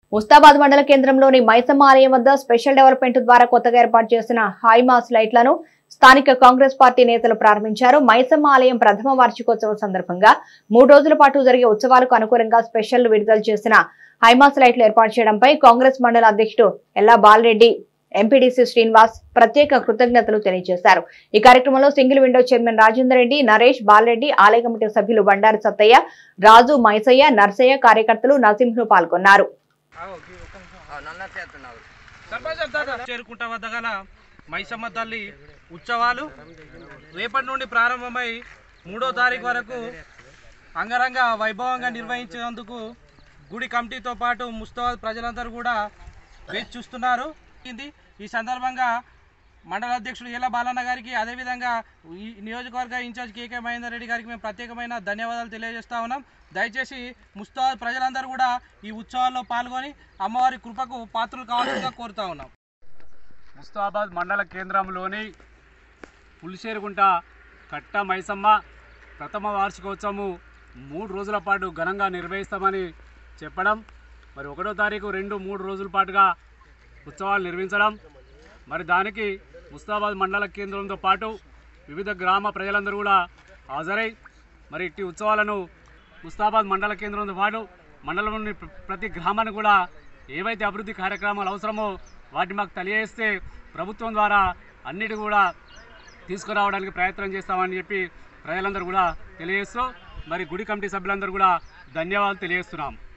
ముస్తాబాద్ మండల కేంద్రంలోని మైసమ్మ ఆలయం వద్ద స్పెషల్ డెవలప్మెంట్ ద్వారా కొత్తగా ఏర్పాటు చేసిన హైమాస్ లైట్లను స్థానిక కాంగ్రెస్ పార్టీ నేతలు ప్రారంభించారు మైసమ్మ ఆలయం ప్రథమ వార్షికోత్సవం సందర్భంగా మూడు రోజుల పాటు జరిగే ఉత్సవాలకు అనుకూలంగా స్పెషల్ విడుదల చేసిన హైమాస్ లైట్లు ఏర్పాటు చేయడంపై కాంగ్రెస్ మండల అధ్యక్షుడు ఎల్లా బాలరెడ్డి ఎంపీడీసీ శ్రీనివాస్ ప్రత్యేక కృతజ్ఞతలు తెలియజేశారు ఈ కార్యక్రమంలో single window chairman Rajender Reddy Naresh Balareddy ఆలయ కమిటీ సభ్యులు బండారు సత్తయ్య రాజు మైసయ్య నర్సయ్య కార్యకర్తలు నరసింహులు పాల్గొన్నారు చేరుకుంటా వద్ద గల మైసమ్మ తల్లి ఉత్సవాలు రేపటి నుండి ప్రారంభమై మూడో తారీఖు వరకు అంగరంగ వైభవంగా నిర్వహించేందుకు గుడి కమిటీతో పాటు ముస్తాబాద్ ప్రజలందరూ కూడా వేచి చూస్తున్నారు ఇది ఈ సందర్భంగా మండల అధ్యక్షుడు ఏల బాలన్న గారికి అదేవిధంగా ఈ నియోజకవర్గ ఇన్ఛార్జ్ కేకే మహేందర్ రెడ్డి గారికి మేము ప్రత్యేకమైన ధన్యవాదాలు తెలియజేస్తా ఉన్నాం దయచేసి ముస్తాబాద్ ప్రజలందరూ కూడా ఈ ఉత్సవాల్లో పాల్గొని అమ్మవారి కృపకు పాత్రలు కావాల్సిందిగా కోరుతా ఉన్నాం ముస్తాబాద్ మండల కేంద్రంలోని పులిచేరుగుంట కట్ట మైసమ్మ ప్రథమ వార్షికోత్సవము మూడు రోజుల పాటు ఘనంగా నిర్వహిస్తామని చెప్పడం మరి ఒకటో తారీఖు రెండు మూడు రోజుల పాటుగా ఉత్సవాలు నిర్వహించడం మరి దానికి ముస్తాబాద్ మండల కేంద్రంతో పాటు వివిధ గ్రామ ప్రజలందరూ కూడా హాజరై మరి ఇట్టి ఉత్సవాలను ముస్తాబాద్ మండల కేంద్రంతో పాటు మండలంలోని ప్ర- ప్రతి గ్రామాన్ని కూడా ఏవైతే అభివృద్ధి కార్యక్రమాలు అవసరమో వాటిని మాకు తెలియజేస్తే ప్రభుత్వం ద్వారా అన్నిటి కూడా తీసుకురావడానికి ప్రయత్నం చేస్తామని చెప్పి ప్రజలందరూ కూడా తెలియజేస్తూ మరి గుడి కమిటీ సభ్యులందరూ కూడా ధన్యవాదాలు తెలియజేస్తున్నాం